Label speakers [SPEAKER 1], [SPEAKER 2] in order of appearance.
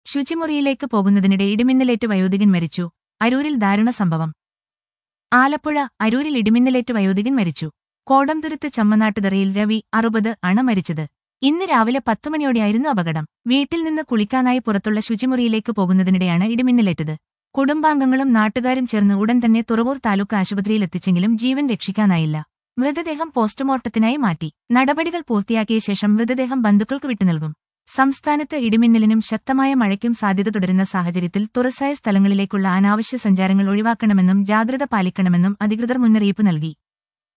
[SPEAKER 1] ശുചിമുറിയിലേക്ക് പോകുന്നതിനിടെ ഇടിമിന്നലേറ്റ് വയോധികൻ മരിച്ചു അരൂരിൽ ദാരുണ സംഭവം ആലപ്പുഴ അരൂരിൽ ഇടിമിന്നലേറ്റ് വയോധികൻ മരിച്ചു കോടംതുരുത്ത് ചമ്മനാട്ടുതറയിൽ രവി അറുപത് ആണ് മരിച്ചത് ഇന്ന് രാവിലെ പത്തുമണിയോടെയായിരുന്നു അപകടം വീട്ടിൽ നിന്ന് കുളിക്കാനായി പുറത്തുള്ള ശുചിമുറിയിലേക്ക് പോകുന്നതിനിടെയാണ് ഇടിമിന്നലേറ്റത് കുടുംബാംഗങ്ങളും നാട്ടുകാരും ചേർന്ന് ഉടൻ തന്നെ തുറവൂർ താലൂക്ക് ആശുപത്രിയിലെത്തിച്ചെങ്കിലും ജീവൻ രക്ഷിക്കാനായില്ല മൃതദേഹം പോസ്റ്റ്മോർട്ടത്തിനായി മാറ്റി നടപടികൾ പൂർത്തിയാക്കിയ ശേഷം മൃതദേഹം ബന്ധുക്കൾക്ക് വിട്ടുനൽകും സംസ്ഥാനത്ത് ഇടിമിന്നലിനും ശക്തമായ മഴയ്ക്കും സാധ്യത തുടരുന്ന സാഹചര്യത്തിൽ തുറസായ സ്ഥലങ്ങളിലേക്കുള്ള അനാവശ്യ സഞ്ചാരങ്ങൾ ഒഴിവാക്കണമെന്നും ജാഗ്രത പാലിക്കണമെന്നും അധികൃതർ മുന്നറിയിപ്പ് നൽകി